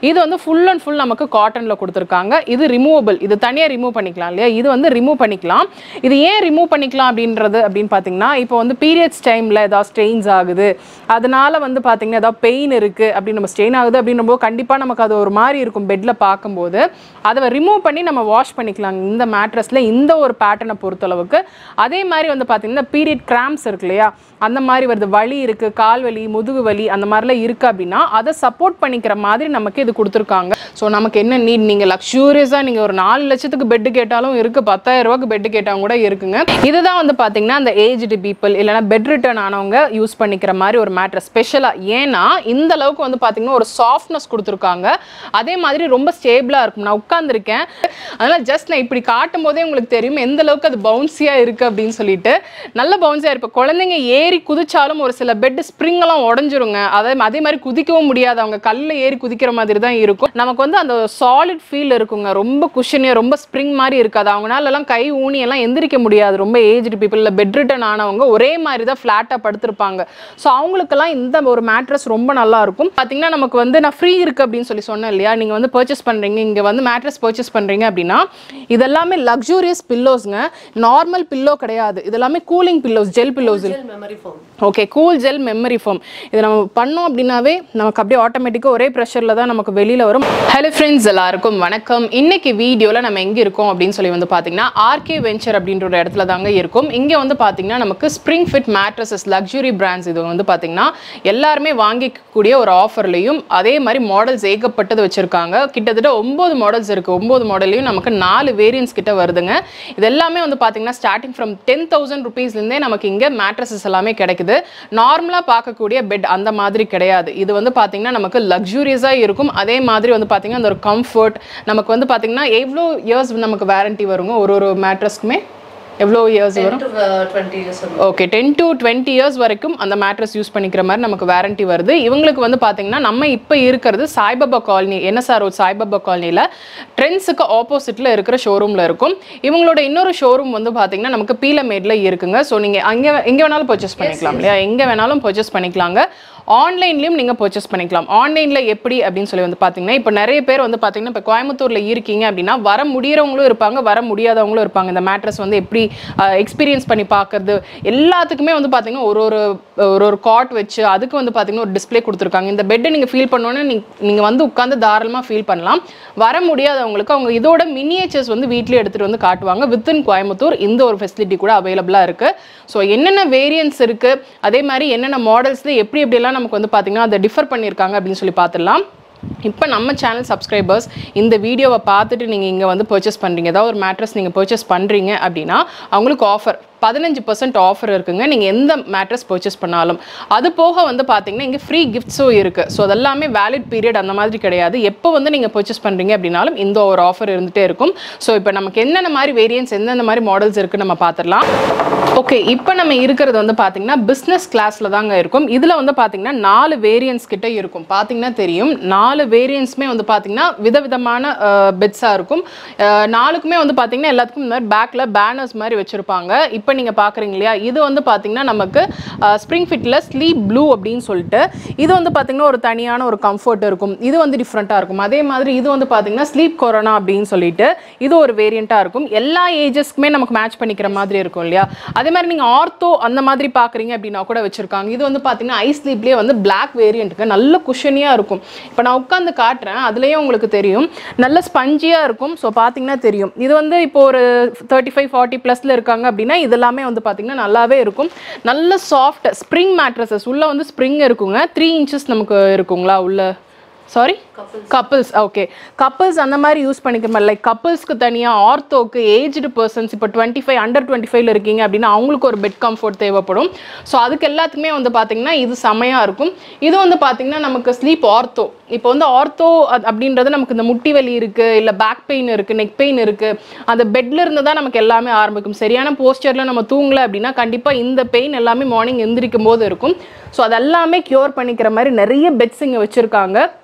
இது வந்து full and full நமக்கு காட்டனில் கொடுத்துருக்காங்க இது ரிமூவபிள் இது தனியாக ரிமூவ் பண்ணிக்கலாம் இல்லையா இது வந்து ரிமூவ் பண்ணிக்கலாம் இது ஏன் ரிமூவ் பண்ணிக்கலாம் அப்படின்றது அப்படின்னு பார்த்தீங்கன்னா இப்போ வந்து பீரியட்ஸ் டைமில் ஏதாவது ஸ்ட்ரெயின்ஸ் ஆகுது அதனால வந்து பார்த்தீங்கன்னா ஏதாவது பெயின் இருக்குது அப்படின்னு நம்ம ஸ்ட்ரெயின் ஆகுது அப்படின்றபோது கண்டிப்பாக நமக்கு அது ஒரு மாதிரி இருக்கும் பெட்டில் பார்க்கும்போது அதை ரிமூவ் பண்ணி நம்ம வாஷ் பண்ணிக்கலாம் இந்த மேட்ரஸில் இந்த ஒரு பேட்டர்னை பொறுத்தளவுக்கு அதே மாதிரி வந்து பார்த்தீங்கன்னா பீரியட் கிராம்ஸ் இருக்கு இல்லையா அந்த மாதிரி வருது வலி இருக்குது கால் வலி முதுகு வலி அந்த மாதிரிலாம் இருக்குது அப்படின்னா அதை சப்போர்ட் பண்ணிக்கிற மாதிரி நமக்கு இது கொடுத்துருக்காங்க ஸோ நமக்கு என்ன நீட் நீங்கள் லக்ஸூரியஸாக நீங்கள் ஒரு நாலு லட்சத்துக்கு பெட்டு கேட்டாலும் இருக்குது பத்தாயிரம் ரூபாய்க்கு பெட்டு கேட்டாலும் கூட இருக்குங்க இதுதான் வந்து பார்த்தீங்கன்னா அந்த ஏஜ்டு பீப்புள் இல்லைனா பெட் ரிட்டர்ன் ஆனவங்க யூஸ் பண்ணிக்கிற மாதிரி ஒரு மேட்ரஸ் ஸ்பெஷலாக ஏன்னா இந்த அளவுக்கு வந்து பார்த்தீங்கன்னா ஒரு சாஃப்ட்னஸ் கொடுத்துருக்காங்க அதே மாதிரி ரொம்ப ஸ்டேபிளாக இருக்கும் நான் உட்காந்துருக்கேன் அதனால் ஜஸ்ட் நான் இப்படி காட்டும் போதே உங்களுக்கு தெரியும் எந்த அளவுக்கு அது பவுன்சியாக இருக்குது அப்படின்னு சொல்லிட்டு நல்ல பவுன்சியாக இருப்போம் குழந்தைங்க ஏறி குதிச்சாலும் ஒரு சில பெட் ஸ்ப்ரிங்கெல்லாம் உடஞ்சிருங்க அதே அதே மாதிரி குதிக்கவும் முடியாது அவங்க கல்லில் ஏறி குதிக்கிற மாதிரி தான் இருக்கும் நமக்கு வந்து அந்த சாலிட் ஃபீல் இருக்குங்க ரொம்ப குஷனியாக ரொம்ப ஸ்ப்ரிங் மாதிரி இருக்காது அவங்களால எல்லாம் கை ஊனி எல்லாம் எந்திரிக்க முடியாது ரொம்ப ஏஜ்டு பீப்புள் இல்லை பெட் ரிட்டன் ஆனவங்க ஒரே மாதிரி தான் ஃப்ளாட்டாக படுத்திருப்பாங்க ஸோ அவங்களுக்கெல்லாம் இந்த ஒரு மேட்ரஸ் ரொம்ப நல்லா இருக்கும் பார்த்தீங்கன்னா நமக்கு வந்து நான் ஃப்ரீ இருக்கு அப்படின்னு சொல்லி சொன்னேன் இல்லையா நீங்கள் வந்து பர்ச்சேஸ் பண்ணுறீங்க இங்கே வந்து மேட்ரஸ் பர்ச்சேஸ் பண்ணுறீங்க அப்படின்னா இதெல்லாமே லக்ஸூரியஸ் பில்லோஸ்ங்க நார்மல் பில்லோ கிடையாது இதெல்லாமே cooling pillows gel pillows memory foam okay cool gel memory foam இதை நம்ம பண்ணோம் அப்படின்னாவே நமக்கு அப்படியே ஆட்டோமேட்டிக்காக ஒரே ப்ரெஷரில் தான் நமக்கு வெளியில் வரும் ஹலோ ஃப்ரெண்ட்ஸ் எல்லாருக்கும் வணக்கம் இன்னைக்கு வீடியோவில் நம்ம எங்கே இருக்கோம் அப்படின்னு சொல்லி வந்து பார்த்தீங்கன்னா ஆர்கே வெஞ்சர் அப்படின்ற ஒரு இடத்துல தாங்க இருக்கும் இங்கே வந்து பார்த்தீங்கன்னா நமக்கு spring fit mattresses luxury brands இது வந்து பார்த்தீங்கன்னா எல்லாருமே வாங்கிக்கக்கூடிய ஒரு ஆஃபர்லையும் அதே மாதிரி மாடல்ஸ் ஏகப்பட்டது வச்சுருக்காங்க கிட்டத்தட்ட ஒம்பது மாடல்ஸ் இருக்குது ஒம்பது மாடல்லையும் நமக்கு நாலு வேரியன்ஸ் கிட்ட வருதுங்க இது எல்லாமே வந்து பார்த்தீங்கன்னா ஸ்டார்டிங் ஃப்ரம் டென் தௌசண்ட் ருபீஸ்லேருந்தே நமக்கு இங்கே மேட்ரஸஸ் எல்லாமே கிடைக்குது நார்மலாக பார்க்கக்கூடிய பெட் அந்த மாதிரி கிடையாது இது வந்து பார்த்தீங்கன்னா நமக்கு லக்ஸூரியஸாக இருக்கும் அதே மாதிரி வந்து பார்த்தீங்கன்னா அந்த ஒரு கம்ஃபர்ட் நமக்கு வந்து பார்த்தீங்கன்னா எவ்வளோ இயர்ஸ் நமக்கு வாரண்டி வருங்க ஒரு ஒரு மேட்ரஸ்க்குமே எவ்வளோ இயர்ஸ் வரும் twenty years okay ten to twenty years வரைக்கும் அந்த மேட்ரஸ் யூஸ் பண்ணிக்கிற மாதிரி நமக்கு வாரண்டி வருது இவங்களுக்கு வந்து பார்த்தீங்கன்னா நம்ம இப்போ இருக்கிறது Saibaba colony NSR road Saibaba காலனியில் ட்ரெண்ட்ஸுக்கு ஆப்போசிட்டில் இருக்கிற ஷோரூமில் இருக்கும் இவங்களோட இன்னொரு ஷோரூம் வந்து பார்த்தீங்கன்னா நமக்கு பீலமேடில் இருக்குங்க ஸோ நீங்கள் அங்கே எங்கே வேணாலும் பர்ச்சேஸ் பண்ணிக்கலாம் இல்லையா எங்கே வேணாலும் பர்ச்சேஸ் பண்ணிக்கலாங்க ஆன்லைன்லேயும் நீங்கள் பர்ச்சேஸ் பண்ணிக்கலாம் ஆன்லைனில் எப்படி அப்படின்னு சொல்லி வந்து பார்த்தீங்கன்னா இப்போ நிறைய பேர் வந்து பார்த்தீங்கன்னா இப்போ கோயம்புத்தூரில் இருக்கீங்க அப்படின்னா வர முடியறவங்களும் இருப்பாங்க வர முடியாதவங்களும் இருப்பாங்க இந்த மேட்ரஸ் வந்து எப்படி எக்ஸ்பீரியன்ஸ் பண்ணி பார்க்கறது எல்லாத்துக்குமே வந்து பார்த்தீங்கன்னா ஒரு ஒரு ஒரு ஒரு காட் வச்சு அதுக்கு வந்து பார்த்தீங்கன்னா ஒரு டிஸ்ப்ளே கொடுத்துருக்காங்க இந்த பெட்டை நீங்கள் ஃபீல் பண்ணோன்னே நீங்கள் வந்து உட்காந்து தாராளமாக ஃபீல் பண்ணலாம் வர முடியாதவங்களுக்கு அவங்க இதோட மினியேச்சர்ஸ் வந்து வீட்லேயே எடுத்துகிட்டு வந்து காட்டுவாங்க வித்தின் கோயம்புத்தூர் இந்த ஒரு ஃபெசிலிட்டி கூட அவைலபிளாக இருக்குது ஸோ என்னென்ன வேரியன்ஸ் இருக்குது அதே மாதிரி என்னென்ன மாடல்ஸில் எப்படி எப்படியெல்லாம் நமக்கு வந்து பார்த்தீங்கன்னா அதை டிஃபர் பண்ணியிருக்காங்க அப்படின்னு சொல்லி பார்த்துடலாம் இப்போ நம்ம சேனல் சப்ஸ்கிரைபர்ஸ் இந்த வீடியோவை பார்த்துட்டு நீங்கள் இங்கே வந்து பர்ச்சேஸ் பண்ணுறீங்க ஏதாவது ஒரு மேட்ரஸ் நீங்கள் பர்ச்சேஸ் பண்ணுறீங்க அப்படின்னா அவங்களுக்கு ஆஃபர் பதினஞ்சு பர்சன்ட் ஆஃபர் இருக்குங்க நீங்கள் எந்த மேட்ரஸ் பர்ச்சேஸ் பண்ணாலும் அது போக வந்து பார்த்தீங்கன்னா இங்கே ஃப்ரீ கிஃப்ட்ஸும் இருக்குது ஸோ அதெல்லாமே வேலிட் பீரியட் அந்த மாதிரி கிடையாது எப்போ வந்து நீங்கள் பர்ச்சேஸ் பண்ணுறீங்க அப்படின்னாலும் இந்த ஒரு ஆஃபர் இருந்துகிட்டே இருக்கும் ஸோ இப்போ நமக்கு என்னென்ன மாதிரி வேரியன்ஸ் எந்தெந்த மாதிரி மாடல்ஸ் இருக்குன்னு நம்ம பார்த்துடலாம் ஓகே இப்போ நம்ம இருக்கிறது வந்து பார்த்தீங்கன்னா பிஸ்னஸ் கிளாஸில் தாங்க இருக்கும் இதில் வந்து பார்த்தீங்கன்னா நாலு வேரியன்ஸ் கிட்ட இருக்கும் பார்த்தீங்கன்னா தெரியும் நாலு வேரியன்ஸுமே வந்து பார்த்தீங்கன்னா விதவிதமான பெட்ஸாக இருக்கும் அஹ், நாலுக்குமே வந்து பார்த்தீங்கன்னா எல்லாத்துக்கும் இந்த மாதிரி பேக்கில் பேனர்ஸ் மாதிரி வச்சுருப்பாங்க இப்போ நீங்கள் பார்க்குறீங்க இல்லையா இது வந்து பார்த்தீங்கன்னா நமக்கு ஸ்ப்ரிங் ஃபிட்டில் ஸ்லீப் ப்ளூ அப்படின்னு சொல்லிட்டு இது வந்து பார்த்தீங்கன்னா ஒரு தனியான ஒரு கம்ஃபர்ட் இருக்கும் இது வந்து டிஃப்ரெண்ட்டாக இருக்கும் அதே மாதிரி இது வந்து பார்த்தீங்கன்னா ஸ்லீப் கொரோனா அப்படின்னு சொல்லிட்டு இது ஒரு வேரியண்ட்டாக இருக்கும் எல்லா ஏஜஸ்க்குமே நமக்கு மேட்ச் பண்ணிக்கிற மாதிரி இருக்கும் இல்லையா அதே மாதிரி நீங்கள் ஆர்த்தோ அந்த மாதிரி பார்க்குறீங்க அப்படின்னா கூட வச்சுருக்காங்க இது வந்து பார்த்தீங்கன்னா ஐ ஸ்லீப்லேயே வந்து பிளாக் வேரியண்ட்டுக்கு நல்ல குஷனியாக இருக்கும் இப்போ நான் உட்காந்து காட்டுறேன் அதுலேயே உங்களுக்கு தெரியும் நல்ல ஸ்பஞ்சியாக இருக்கும் ஸோ பார்த்தீங்கன்னா தெரியும் இது வந்து இப்போ ஒரு தேர்ட்டி ஃபைவ் ஃபார்ட்டி ப்ளஸில் இருக்காங்க அப்படின்னா இதெல்லாமே வந்து பார்த்தீங்கன்னா நல்லாவே இருக்கும் நல்ல சாஃப்ட் ஸ்ப்ரிங் மேட்ரஸஸ் உள்ளே வந்து ஸ்ப்ரிங் இருக்குங்க த்ரீ இன்ச்சஸ் நமக்கு இருக்குங்களா உள்ள சாரி கப்பிள்ஸ் ஓகே கப்பிள்ஸ் அந்த மாதிரி யூஸ் பண்ணிக்க மாதிரி லைக் கப்பிள்ஸ்க்கு தனியாக ஆர்த்தோக்கு ஏஜ்டு பர்சன்ஸ் இப்போ டுவெண்ட்டி ஃபைவ் அண்டர் டுவெண்ட்டி ஃபைவ்ல இருக்கீங்க அப்படின்னா அவங்களுக்கு ஒரு பெட் கம்ஃபர்ட் தேவைப்படும் ஸோ அதுக்கு எல்லாத்துக்குமே வந்து பார்த்தீங்கன்னா இது செமையாக இருக்கும் இது வந்து பார்த்தீங்கன்னா நமக்கு ஸ்லீப் ஆர்த்தோ இப்போ வந்து ஆர்த்தோ அப்படின்றது நமக்கு இந்த முட்டி வலி இருக்குது இல்லை பேக் பெயின் இருக்குது நெக் பெயின் இருக்குது அந்த பெட்ல இருந்து தான் நமக்கு எல்லாமே ஆரம்பிக்கும் சரியான போஸ்டரில் நம்ம தூங்கலை அப்படின்னா கண்டிப்பாக இந்த பெயின் எல்லாமே மார்னிங் எந்திரிக்கும் போது இருக்கும் ஸோ அதெல்லாமே க்யூர் பண்ணிக்கிற மாதிரி நிறைய பெட்ஸ் இங்கே வச்சுருக்காங்க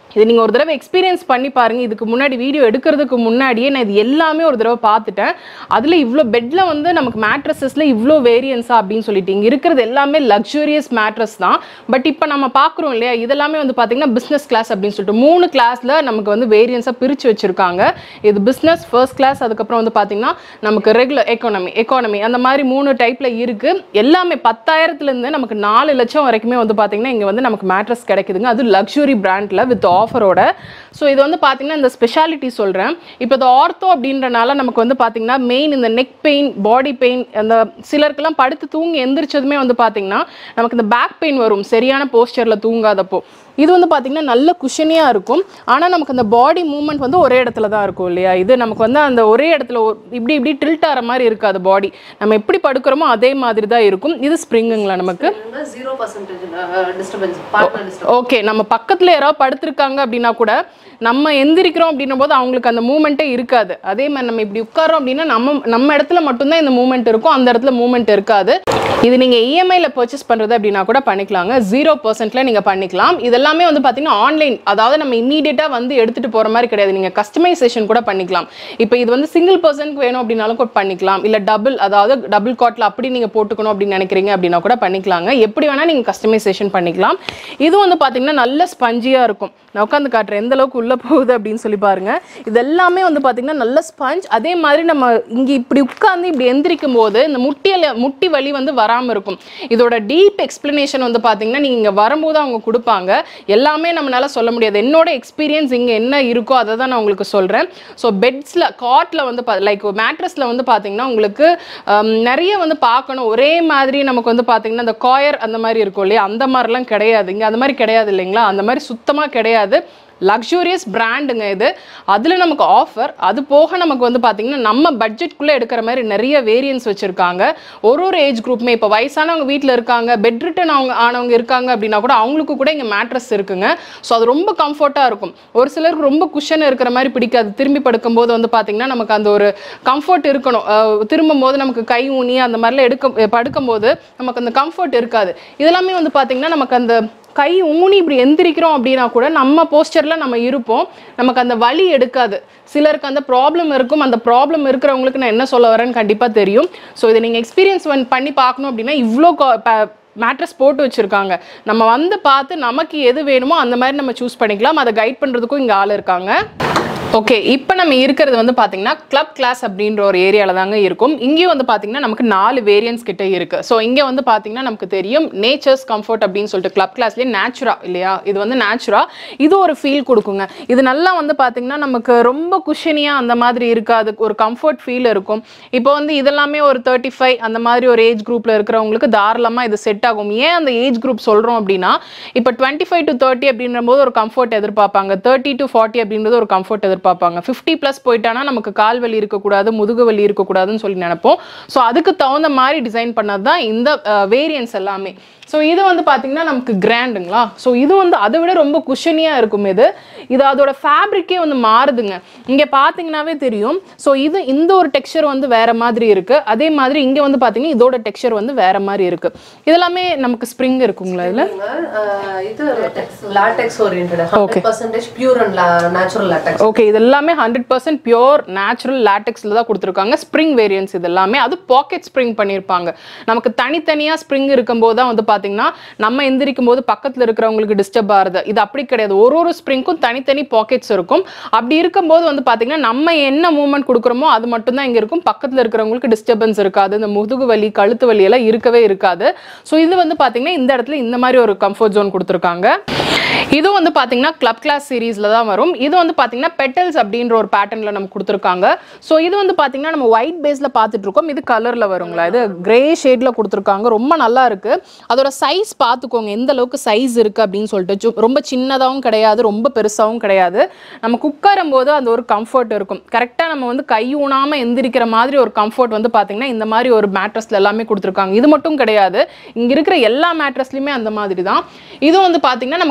இது நீங்கள் ஒரு தடவை எக்ஸ்பீரியன்ஸ் பண்ணி பாருங்க இதுக்கு முன்னாடி வீடியோ எடுக்கிறதுக்கு முன்னாடியே நான் இது எல்லாமே ஒரு தடவை பார்த்துட்டேன் அதில் இவ்வளோ பெட்டில் வந்து நமக்கு மேட்ரஸஸில் இவ்வளோ வேரியன்ஸா அப்படின்னு சொல்லிட்டு இங்கே இருக்கிறது எல்லாமே லக்ஸூரியஸ் மேட்ரஸ் தான் பட் இப்போ நம்ம பார்க்குறோம் இல்லையா இதெல்லாமே வந்து பார்த்தீங்கன்னா பிஸ்னஸ் கிளாஸ் அப்படின்னு சொல்லிட்டு மூணு கிளாஸில் நமக்கு வந்து வேரியன்ஸாக பிரித்து வச்சுருக்காங்க இது பிஸ்னஸ் ஃபர்ஸ்ட் கிளாஸ் அதுக்கப்புறம் வந்து பார்த்தீங்கன்னா நமக்கு ரெகுலர் எக்கானமி எக்கானமி அந்த மாதிரி மூணு டைப்பில் இருக்குது எல்லாமே பத்தாயிரத்துலேருந்து நமக்கு நாலு லட்சம் வரைக்குமே வந்து பார்த்தீங்கன்னா இங்கே வந்து நமக்கு மேட்ரஸ் கிடைக்குதுங்க அது லக்ஸுரி பிராண்டில் வித் ஆஃபரோட ஸோ இது வந்து பார்த்தீங்கன்னா இந்த ஸ்பெஷாலிட்டி சொல்கிறேன் இப்போ இது ஆர்த்தோ அப்படின்றனால நமக்கு வந்து பார்த்தீங்கன்னா மெயின் இந்த நெக் பெயின் பாடி பெயின் அந்த சிலருக்கெல்லாம் படுத்து தூங்கி எந்திரிச்சதுமே வந்து பார்த்தீங்கன்னா நமக்கு இந்த பேக் பெயின் வரும் சரியான போஸ்டரில் தூங்காதப்போ இது வந்து பார்த்தீங்கன்னா நல்ல குஷனியாக இருக்கும் ஆனால் நமக்கு அந்த பாடி மூவ்மெண்ட் வந்து ஒரே இடத்துல தான் இருக்கும் இல்லையா இது நமக்கு வந்து அந்த ஒரே இடத்துல ஒரு- இப்படி இப்படி டில்ட் ஆகிற மாதிரி இருக்காது பாடி நம்ம எப்படி படுக்கிறோமோ அதே மாதிரி தான் இருக்கும் இது ஸ்ப்ரிங்குங்களா நமக்கு zero percentage disturbance partner disturbance okay நம்ம பக்கத்துல யாராவது படுத்திருக்காங்க அப்படின்னா கூட நம்ம எந்திரிக்கிறோம் அப்படின்னும் போது அவங்களுக்கு அந்த மூமெண்ட்டே இருக்காது அதே மாதிரி நம்ம இப்படி உட்காரோம் அப்படின்னா நம்ம நம்ம இடத்துல மட்டும்தான் இந்த மூமெண்ட் இருக்கும் அந்த இடத்துல மூமெண்ட் இருக்காது இது நீங்கள் இஎம்ஐயில் பர்ச்சேஸ் பண்ணுறது அப்படின்னா கூட பண்ணிக்கலாங்க ஜீரோ பர்சன்ட்ல நீங்கள் பண்ணிக்கலாம் இதெல்லாமே வந்து பார்த்தீங்கன்னா ஆன்லைன் அதாவது நம்ம இம்மீடியட்டாக வந்து எடுத்துகிட்டு போகிற மாதிரி கிடையாது நீங்கள் கஸ்டமைசேஷன் கூட பண்ணிக்கலாம் இப்போ இது வந்து சிங்கிள் பர்சனுக்கு வேணும் அப்படின்னாலும் கூட பண்ணிக்கலாம் இல்லை டபுள் அதாவது டபுள் காட்டில் அப்படி நீங்கள் போட்டுக்கணும் அப்படின்னு நினைக்கிறீங்க அப்படின்னா கூட பண்ணிக்கலாங்க எப்படி வேணால் நீங்கள் கஸ்டமைசேஷன் பண்ணிக்கலாம் இது வந்து பார்த்தீங்கன்னா நல்ல ஸ்பஞ்சியாக இருக்கும் நான் உட்காந்து காட்டுறேன் எந்த அளவுக்கு உள்ளே போகுது அப்படின்னு சொல்லி பாருங்க இது எல்லாமே வந்து பார்த்தீங்கன்னா நல்ல ஸ்பஞ்ச் அதே மாதிரி நம்ம இங்கே இப்படி உட்காந்து இப்படி எந்திரிக்கும் போது இந்த முட்டியில் முட்டி வலி வந்து வராமல் இருக்கும் இதோட டீப் எக்ஸ்பிளனேஷன் வந்து பார்த்தீங்கன்னா நீங்கள் இங்கே வரும்போது அவங்க கொடுப்பாங்க எல்லாமே நம்மளால சொல்ல முடியாது என்னோட எக்ஸ்பீரியன்ஸ் இங்கே என்ன இருக்கோ அதை தான் நான் உங்களுக்கு சொல்கிறேன் ஸோ பெட்ஸில் காட்டில் வந்து லைக் மேட்ரஸில் வந்து பார்த்தீங்கன்னா உங்களுக்கு ஹம், நிறைய வந்து பார்க்கணும் ஒரே மாதிரி நமக்கு வந்து பார்த்தீங்கன்னா அந்த காயர் அந்த மாதிரி இருக்கும் இல்லையா அந்த மாதிரிலாம் கிடையாது இங்கே அந்த மாதிரி கிடையாது இல்லைங்களா அந்த மாதிரி சுத்தமாக கிடையாது லக்ஸூரியஸ் பிராண்டுங்க இது அதில் நமக்கு ஆஃபர் அது போக நமக்கு வந்து பார்த்திங்கன்னா நம்ம பட்ஜெட்குள்ளே எடுக்கிற மாதிரி நிறைய வேரியன்ஸ் வச்சுருக்காங்க ஒரு ஒரு ஏஜ் குரூப்புமே இப்போ வயசானவங்க வீட்டில் இருக்காங்க பெட் ரிட்டன் அவங்க ஆனவங்க இருக்காங்க அப்படின்னா கூட அவங்களுக்கு கூட இங்கே மேட்ரஸ் இருக்குங்க ஸோ அது ரொம்ப கம்ஃபர்ட்டாக இருக்கும் ஒரு சிலருக்கு ரொம்ப குஷன் இருக்கிற மாதிரி பிடிக்காது திரும்பி படுக்கும்போது வந்து பார்த்திங்கன்னா நமக்கு அந்த ஒரு கம்ஃபர்ட் இருக்கணும் அஹ் திரும்பும் போது நமக்கு கை ஊனி அந்த மாதிரிலாம் எடுக்க படுக்கும்போது நமக்கு அந்த கம்ஃபர்ட் இருக்காது இதெல்லாமே வந்து பார்த்திங்கன்னா நமக்கு அந்த கை ஊனி இப்படி எந்திரிக்கிறோம் அப்படின்னா கூட நம்ம போஸ்டரில் நம்ம இருப்போம் நமக்கு அந்த வலி எடுக்காது சிலருக்கு அந்த ப்ராப்ளம் இருக்கும் அந்த ப்ராப்ளம் இருக்கிறவங்களுக்கு நான் என்ன சொல்ல வரேன்னு கண்டிப்பாக தெரியும் ஸோ இதை நீங்கள் எக்ஸ்பீரியன்ஸ் பண்ணி பார்க்கணும் அப்படின்னா இவ்வளோ மேட்ரஸ் போட்டு வச்சுருக்காங்க நம்ம வந்து பார்த்து நமக்கு எது வேணுமோ அந்த மாதிரி நம்ம சூஸ் பண்ணிக்கலாம் அதை கைட் பண்ணுறதுக்கும் இங்கே ஆள் இருக்காங்க ஓகே இப்போ நம்ம இருக்கிறது வந்து பார்த்தீங்கன்னா கிளப் கிளாஸ் அப்படின்ற ஒரு ஏரியாவில் தாங்க இருக்கும் இங்கேயும் வந்து பார்த்தீங்கன்னா நமக்கு நாலு வேரியன்ஸ் கிட்ட இருக்கு ஸோ இங்கே வந்து பார்த்தீங்கன்னா நமக்கு தெரியும் நேச்சர்ஸ் கம்ஃபர்ட் அப்படின்னு சொல்லிட்டு கிளப் கிளாஸ்லேயே நேச்சுரா இல்லையா இது வந்து நேச்சுரா இது ஒரு ஃபீல் கொடுக்குங்க இது நல்லா வந்து பார்த்தீங்கன்னா நமக்கு ரொம்ப குஷனியாக அந்த மாதிரி இருக்காது ஒரு கம்ஃபர்ட் ஃபீல் இருக்கும் இப்போ வந்து இதெல்லாமே ஒரு தேர்ட்டி ஃபைவ் அந்த மாதிரி ஒரு ஏஜ் குரூப்பில் இருக்கிறவங்களுக்கு தாராளமாக இது செட் ஆகும் ஏன் அந்த ஏஜ் குரூப் சொல்கிறோம் அப்படின்னா இப்போ டுவெண்ட்டி ஃபைவ் டு தேர்ட்டி அப்படின்ற போது ஒரு கம்ஃபர்ட் எதிர்பார்ப்பாங்க தேர்ட்டி டு ஃபார்ட்டி அப்படின்றது ஒரு கம்ஃபர்ட் எதிர்பார்ப்பாங்க ஃபிஃப்டி ப்ளஸ் போயிட்டானா நமக்கு கால் வலி இருக்கக்கூடாது முதுகு வலி இருக்கக்கூடாதுன்னு சொல்லி நினைப்போம் ஸோ அதுக்கு தகுந்த மாதிரி டிசைன் பண்ணது தான் இந்த வேரியன்ஸ் எல்லாமே ஸோ இது வந்து பார்த்தீங்கன்னா நமக்கு கிராண்டுங்களா ஸோ இது வந்து அதை விட ரொம்ப குஷனியாக இருக்கும் இது இது அதோட ஃபேப்ரிக்கே வந்து மாறுதுங்க இங்கே பார்த்தீங்கன்னாவே தெரியும் ஸோ இது இந்த ஒரு டெக்ஸ்சர் வந்து வேற மாதிரி இருக்கு அதே மாதிரி இங்கே வந்து பார்த்தீங்கன்னா இதோட டெக்ஸ்சர் வந்து வேற மாதிரி இருக்கு இதெல்லாமே நமக்கு ஸ்ப்ரிங் இருக்குங்களா இதில் இது latex orient hundred percentage pure and natural latex okay இது எல்லாமே ஹண்ட்ரட் பர்சன்ட் பியோர் நேச்சுரல் லேட்டெக்ஸில் தான் கொடுத்துருக்காங்க ஸ்ப்ரிங் வேரியன்ஸ் இது எல்லாமே அது பாக்கெட் ஸ்ப்ரிங் பண்ணியிருப்பாங்க நமக்கு தனித்தனியாக ஸ்ப்ரிங் இருக்கும்போது தான் வந்து பார்த்தீங்கன்னா நம்ம எந்திரிக்கும் போது பக்கத்தில் இருக்கிறவங்களுக்கு டிஸ்டர்ப் ஆகுது இது அப்படி கிடையாது ஒரு ஒரு ஸ்ப்ரிங்க்கும் தனித்தனி பாக்கெட்ஸ் இருக்கும் அப்படி இருக்கும்போது வந்து பார்த்தீங்கன்னா நம்ம என்ன மூவ்மெண்ட் கொடுக்குறோமோ அது மட்டும்தான் இங்கே இருக்கும் பக்கத்தில் இருக்கிறவங்களுக்கு டிஸ்டர்பன்ஸ் இருக்காது இந்த முதுகு வலி கழுத்து வலி எல்லாம் இருக்கவே இருக்காது ஸோ இது வந்து பார்த்தீங்கன்னா இந்த இடத்துல இந்த மாதிரி ஒரு கம்ஃபர்ட் ஜோன் கொடுத்துருக்காங்க இது வந்து பார்த்தீங்கன்னா கிளப் கிளாஸ் சீரீஸில் தான் வரும் இது வந்து பார்த்தீங்கன்னா பெட்டல்ஸ் அப்படின்ற ஒரு பேட்டர்னில் நம்ம கொடுத்துருக்காங்க ஸோ இது வந்து பார்த்தீங்கன்னா நம்ம ஒயிட் பேஸில் பார்த்துட்டு இருக்கோம் இது கலரில் வருங்களா இது கிரே ஷேடில் கொடுத்துருக்காங்க ரொம்ப நல்லா இருக்கு அதோட சைஸ் பார்த்துக்கோங்க எந்த அளவுக்கு சைஸ் இருக்கு அப்படின்னு சொல்லிட்டு சு- ரொம்ப சின்னதாகவும் கிடையாது ரொம்ப பெருசாகவும் கிடையாது நம்ம குக்கரும் போது அந்த ஒரு கம்ஃபர்ட் இருக்கும் கரெக்டாக நம்ம வந்து கை ஊனாமல் எந்திரிக்கிற மாதிரி ஒரு கம்ஃபர்ட் வந்து பார்த்தீங்கன்னா இந்த மாதிரி ஒரு மேட்ரஸ்ல எல்லாமே கொடுத்துருக்காங்க இது மட்டும் கிடையாது இங்கே இருக்கிற எல்லா மேட்ரஸ்லையுமே அந்த மாதிரி தான் இது வந்து பார்த்தீங்கன்னா நமக்கு பிளாட்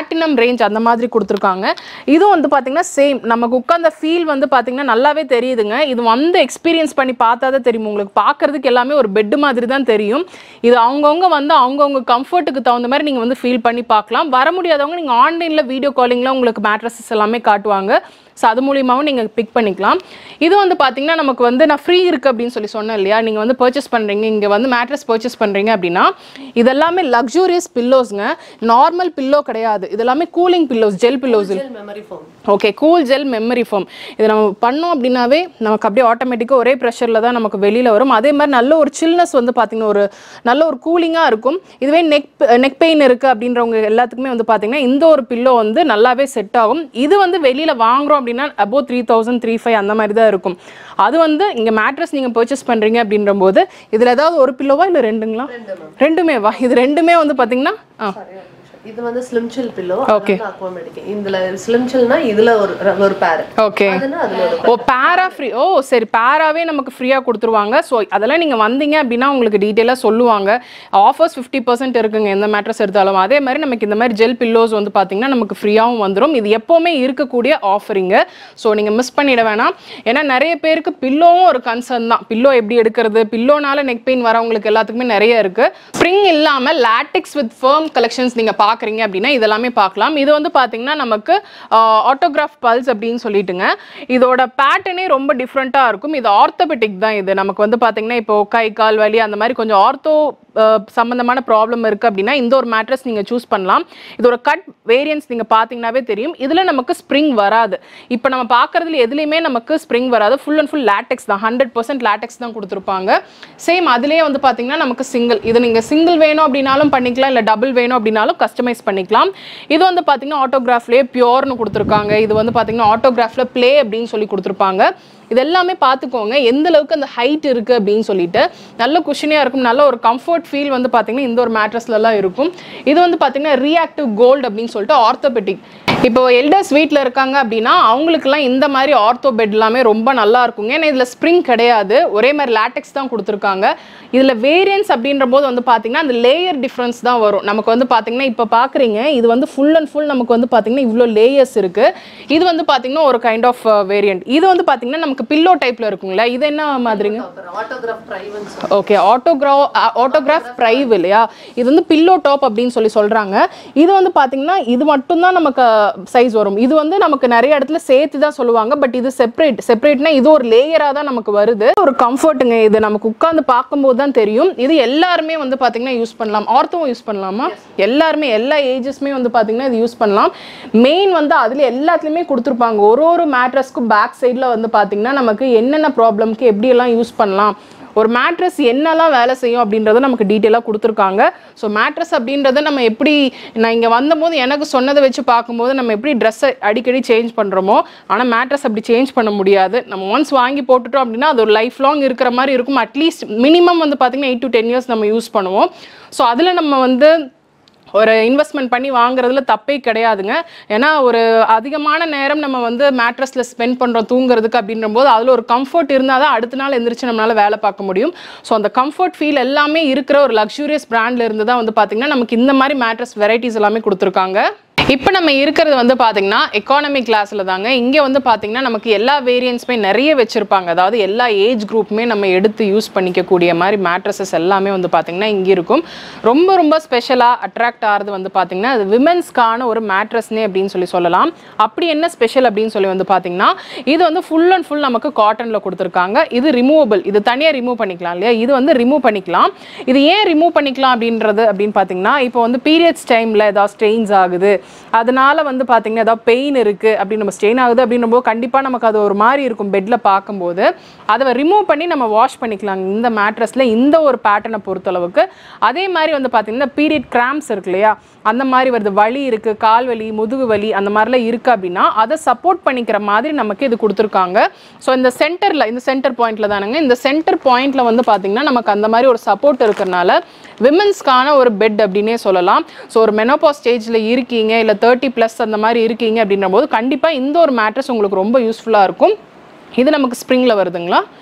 பிளாட்டினம் ரேஞ்ச் அந்த மாதிரி கொடுத்துருக்காங்க இதுவும் வந்து பார்த்தீங்கன்னா சேம் நமக்கு உட்காந்த ஃபீல் வந்து பார்த்தீங்கன்னா நல்லாவே தெரியுதுங்க இது வந்து எக்ஸ்பீரியன்ஸ் பண்ணி பார்த்தா தான் தெரியும் உங்களுக்கு பார்க்கறதுக்கு எல்லாமே ஒரு பெட் மாதிரி தான் தெரியும் இது அவங்கவுங்க வந்து அவங்கவுங்க கம்ஃபர்ட்டுக்கு தகுந்த மாதிரி நீங்கள் வந்து ஃபீல் பண்ணி பார்க்கலாம் வர முடியாதவங்க நீங்கள் ஆன்லைனில் வீடியோ காலிங்கில் உங்களுக்கு மேட்ரஸஸ் எல்லாமே காட்டுவாங்க ஸோ அது மூலியமாகவும் நீங்கள் பிக் பண்ணிக்கலாம் இது வந்து பார்த்தீங்கன்னா நமக்கு வந்து நான் ஃப்ரீ இருக்குது அப்படின்னு சொல்லி சொன்னேன் இல்லையா நீங்கள் வந்து பர்ச்சேஸ் பண்ணுறீங்க இங்கே வந்து மேட்ரஸ் பர்ச்சேஸ் பண்ணுறீங்க அப்படின்னா இதெல்லாமே லக்ஸூரியஸ் பில்லோஸ்ங்க நார்மல் பில்லோ கிடையாது இதெல்லாமே cooling pillows gel pillows memory foam okay cool gel memory foam இது நம்ம பண்ணோம் அப்படின்னாவே நமக்கு அப்படியே ஆட்டோமேட்டிக்காக ஒரே ப்ரெஷரில் தான் நமக்கு வெளியில் வரும் அதே மாதிரி நல்ல ஒரு சில்னஸ் வந்து பார்த்திங்கன்னா ஒரு நல்ல ஒரு கூலிங்காக இருக்கும் இதுவே நெக் நெக் பெயின் இருக்குது அப்படின்றவங்க எல்லாத்துக்குமே வந்து பார்த்திங்கன்னா இந்த ஒரு பில்லோ வந்து நல்லாவே செட் ஆகும் இது வந்து வெளியில் வாங்குறோம் அப்படின்னா above three thousand three five அந்த மாதிரி தான் இருக்கும் அது வந்து இங்கே மேட்ரஸ் நீங்கள் பர்ச்சேஸ் பண்ணுறீங்க அப்படின்ற போது இதில் ஏதாவது ஒரு பில்லோவா இல்லை ரெண்டுங்களா ரெண்டுமே வா இது ரெண்டுமே வந்து பார்த்திங்கன்னா ஆ Sorry, ஒரு நிமிஷம். இது வந்து slim chill pillow Okay. Aquamedic இதுல ஸ்லிம் சில்னா இதுல ஒரு ஒரு பேர் ஓகே அதுனா அதுல ஒரு ஓ பேரா ஃப்ரீ ஓ சரி பேராவே நமக்கு ஃப்ரீயாக கொடுத்துருவாங்க ஸோ அதெல்லாம் நீங்கள் வந்தீங்க அப்படின்னா உங்களுக்கு டீட்டெயிலாக சொல்லுவாங்க ஆஃபர்ஸ் ஃபிஃப்டி பர்சன்ட் இருக்குங்க எந்த மேட்ரஸ் எடுத்தாலும் அதே மாதிரி நமக்கு இந்த மாதிரி ஜெல் பில்லோஸ் வந்து பார்த்தீங்கன்னா நமக்கு ஃப்ரீயாகவும் வந்துடும் இது எப்போவுமே இருக்கக்கூடிய ஆஃபரிங்கு ஸோ நீங்கள் மிஸ் பண்ணிட வேணாம் ஏன்னா நிறைய பேருக்கு பில்லோவும் ஒரு கன்சர்ன் தான் பில்லோ எப்படி எடுக்கிறது பில்லோனால நெக் பெயின் வரவங்களுக்கு எல்லாத்துக்குமே நிறைய இருக்குது ஸ்ப்ரிங் இல்லாமல் லாட்டிக்ஸ் வித் ஃபர்ம் கலெக்ஷன்ஸ் நீங்கள் பார்க்குறீங்க அப்படின்னா இதெல்லாமே பார்க்கலாம் இது வந்து பார்த்தீங்கன்னா நமக்கு ஆட்டோகிராஃப் பல்ஸ் அப்படின்னு சொல்லிட்டுங்க இதோட பேட்டர்னே ரொம்ப டிஃப்ரெண்ட்டாக இருக்கும் இது ஆர்த்தோபெட்டிக் தான் இது நமக்கு வந்து பார்த்தீங்கன்னா இப்போ கை கால் வலி அந்த மாதிரி கொஞ்சம் ஆர்த்தோ சம்மந்தமான ப்ராப்ளம் இருக்குது அப்படின்னா இந்த ஒரு மேட்ரஸ் நீங்கள் சூஸ் பண்ணலாம் இதோட கட் வேரியன்ஸ் நீங்கள் பார்த்தீங்கன்னாவே தெரியும் இதில் நமக்கு ஸ்ப்ரிங் வராது இப்போ நம்ம பார்க்குறதுல எதுலேயுமே நமக்கு ஸ்ப்ரிங் வராது ஃபுல் அண்ட் ஃபுல் லேட்டெக்ஸ் தான் ஹண்ட்ரட் பர்சன்ட் லேட்டெக்ஸ் தான் கொடுத்துருப்பாங்க சேம் அதுலேயே வந்து பார்த்தீங்கன்னா நமக்கு சிங்கிள் இது நீங்கள் சிங்கிள் வேணும் அப்படின்னாலும் பண்ணிக்கலாம் இல்லை டபுள் வேணும் அப்படின்னாலும் கஸ்டமைஸ் பண்ணிக்கலாம் இது வந்து பார்த்தீங்கன்னா ஆட்டோகிராஃப்லேயே பியோர்னு கொடுத்துருக்காங்க இது வந்து பார்த்தீங்கன்னா ஆட்டோகிராஃபில் ப்ளே அப்படின்னு சொல்லி கொடுத்துருப்பாங்க இது எல்லாமே பார்த்துக்கோங்க எந்த அளவுக்கு அந்த ஹைட் இருக்குது அப்படின்னு சொல்லிட்டு நல்ல குஷனியாக இருக்கும் நல்ல ஒரு கம்ஃபர்ட் ஃபீல் வந்து பார்த்தீங்கன்னா இந்த ஒரு மேட்ரஸ்லலாம் இருக்கும் இது வந்து பார்த்தீங்கன்னா ரியாக்டிவ் கோல்டு அப்படின்னு சொல்லிட்டு ஆர்த்தோபெட்டிக் இப்போ எல்டர்ஸ் வீட்டில் இருக்காங்க அப்படின்னா அவங்களுக்குலாம் இந்த மாதிரி ஆர்த்தோ பெட் எல்லாமே ரொம்ப நல்லா இருக்குங்க ஏன்னா இதில் ஸ்ப்ரிங் கிடையாது ஒரே மாதிரி லேட்டெக்ஸ் தான் கொடுத்துருக்காங்க இதில் வேரியன்ஸ் அப்படின்ற போது வந்து பார்த்தீங்கன்னா அந்த லேயர் டிஃப்ரென்ஸ் தான் வரும் நமக்கு வந்து பார்த்தீங்கன்னா இப்போ பார்க்குறீங்க இது வந்து ஃபுல் அண்ட் ஃபுல் நமக்கு வந்து பார்த்தீங்கன்னா இவ்வளோ லேயர்ஸ் இருக்குது இது வந்து பார்த்தீங்கன்னா ஒரு கைண்ட் ஆஃப் வேரியன்ட் இது வந்து பார்த்தீங்கன்னா நமக்கு பில்லோ டைப்பில் இருக்குங்களா இது என்ன மாதிரிங்க ஆட்டோகிராஃப் ப்ரைவன்ஸ் ஓகே ஆட்டோகிரா ஆட்டோகிராஃப் ப்ரைவ் இல்லையா இது வந்து பில்லோ டாப் அப்படின்னு சொல்லி சொல்கிறாங்க இது வந்து பார்த்தீங்கன்னா இது மட்டும்தான் நமக்கு சைஸ் வரும் இது வந்து நமக்கு நிறைய இடத்துல சேர்த்து தான் சொல்லுவாங்க பட் இது செப்பரேட் செப்பரேட்னா இது ஒரு லேயராக தான் நமக்கு வருது ஒரு கம்ஃபர்ட்டுங்க இது நமக்கு உட்காந்து பார்க்கும்போது தான் தெரியும் இது எல்லாருமே வந்து பார்த்தீங்கன்னா யூஸ் பண்ணலாம் ஆர்த்தவும் யூஸ் பண்ணலாமா எல்லாருமே எல்லா ஏஜஸ்மே வந்து பார்த்தீங்கன்னா இது யூஸ் பண்ணலாம் மெயின் வந்து அதில் எல்லாத்துலேயுமே கொடுத்துருப்பாங்க ஒரு ஒரு மேட்ரஸ்க்கும் பேக் சைடில் வந்து பார்த்தீங்கன்னா நமக்கு என்னென்ன ப்ராப்ளம்க்கு எப்படியெல்லாம் யூஸ் பண்ணலாம் ஒரு மேட்ரஸ் என்னெல்லாம் வேலை செய்யும் அப்படின்றத நமக்கு டீட்டெயிலாக கொடுத்துருக்காங்க ஸோ மேட்ரஸ் அப்படின்றத நம்ம எப்படி நான் இங்கே வந்தபோது எனக்கு சொன்னதை வச்சு பார்க்கும்போது நம்ம எப்படி ட்ரெஸ்ஸை அடிக்கடி சேஞ்ச் பண்ணுறோமோ ஆனால் மேட்ரஸ் அப்படி சேஞ்ச் பண்ண முடியாது நம்ம ஒன்ஸ் வாங்கி போட்டுட்டோம் அப்படின்னா அது ஒரு லைஃப் லாங் இருக்கிற மாதிரி இருக்கும் அட்லீஸ்ட் மினிமம் வந்து பார்த்திங்கன்னா எயிட் டு டென் இயர்ஸ் நம்ம யூஸ் பண்ணுவோம் ஸோ அதில் நம்ம வந்து ஒரு இன்வெஸ்ட்மெண்ட் பண்ணி வாங்குறதுல தப்பே கிடையாதுங்க ஏன்னா ஒரு அதிகமான நேரம் நம்ம வந்து மேட்ரஸில் ஸ்பெண்ட் பண்ணுறோம் தூங்குறதுக்கு அப்படின்ற போது அதில் ஒரு கம்ஃபர்ட் இருந்தால் தான் அடுத்த நாள் எந்திரிச்சு நம்மளால வேலை பார்க்க முடியும் ஸோ அந்த கம்ஃபர்ட் ஃபீல் எல்லாமே இருக்கிற ஒரு லக்ஸூரியஸ் பிராண்ட்ல இருந்து தான் வந்து பார்த்தீங்கன்னா நமக்கு இந்த மாதிரி மேட்ரஸ் வெரைட்டிஸ் எல்லாமே கொடுத்துருக்காங்க இப்போ நம்ம இருக்கிறது வந்து பார்த்தீங்கன்னா எக்கானமி கிளாஸில் தாங்க இங்கே வந்து பார்த்தீங்கன்னா நமக்கு எல்லா வேரியன்ஸுமே நிறைய வச்சுருப்பாங்க அதாவது எல்லா ஏஜ் குரூப்புமே நம்ம எடுத்து யூஸ் பண்ணிக்கக்கூடிய மாதிரி மேட்ரஸஸ் எல்லாமே வந்து பார்த்தீங்கன்னா இங்கே இருக்கும் ரொம்ப ரொம்ப ஸ்பெஷலாக அட்ராக்ட் ஆகிறது வந்து பார்த்தீங்கன்னா அது விமென்ஸ்க்கான ஒரு மேட்ரஸ்னே அப்படின்னு சொல்லி சொல்லலாம் அப்படி என்ன ஸ்பெஷல் அப்படின்னு சொல்லி வந்து பார்த்தீங்கன்னா இது வந்து ஃபுல் அண்ட் ஃபுல் நமக்கு காட்டனில் கொடுத்துருக்காங்க இது ரிமூவபிள் இது தனியாக ரிமூவ் பண்ணிக்கலாம் இல்லையா இது வந்து ரிமூவ் பண்ணிக்கலாம் இது ஏன் ரிமூவ் பண்ணிக்கலாம் அப்படின்றது அப்படின்னு பார்த்தீங்கன்னா இப்போ வந்து பீரியட்ஸ் டைமில் ஏதாவது ஸ்ட்ரெயின்ஸ் ஆகுது அதனால வந்து பார்த்தீங்கன்னா ஏதாவது பெயின் இருக்குது அப்படின்னு நம்ம ஸ்ட்ரெயின் ஆகுது அப்படின்னும்போது கண்டிப்பாக நமக்கு அது ஒரு மாதிரி இருக்கும் பெட்டில் பார்க்கும்போது அதை ரிமூவ் பண்ணி நம்ம வாஷ் பண்ணிக்கலாம் இந்த மேட்ரஸில் இந்த ஒரு பேட்டர்னை பொறுத்தளவுக்கு அதே மாதிரி வந்து பார்த்தீங்கன்னா பீரியட் கிராம்ஸ் இருக்கு இல்லையா அந்த மாதிரி வருது வலி இருக்குது கால் வலி முதுகு வலி அந்த மாதிரிலாம் இருக்குது அப்படின்னா அதை சப்போர்ட் பண்ணிக்கிற மாதிரி நமக்கு இது கொடுத்துருக்காங்க ஸோ இந்த சென்டரில் இந்த சென்டர் பாயிண்ட்டில் தானுங்க இந்த சென்டர் பாயிண்ட்டில் வந்து பார்த்தீங்கன்னா நமக்கு அந்த மாதிரி ஒரு சப்போர்ட் இருக்கிறனால விமன்ஸ்க்கான ஒரு பெட் அப்படின்னே சொல்லலாம் ஸோ ஒரு மெனோபா ஸ்டேஜில் இருக்கீங்க இல்லை தேர்ட்டி ப்ளஸ் அந்த மாதிரி இருக்கீங்க அப்படின்ற போது கண்டிப்பாக இந்த ஒரு மேட்ரஸ் உங்களுக்கு ரொம்ப யூஸ்ஃபுல்லாக இருக்கும் இது நமக்கு ஸ்ப்ரிங்கில் வருதுங்களா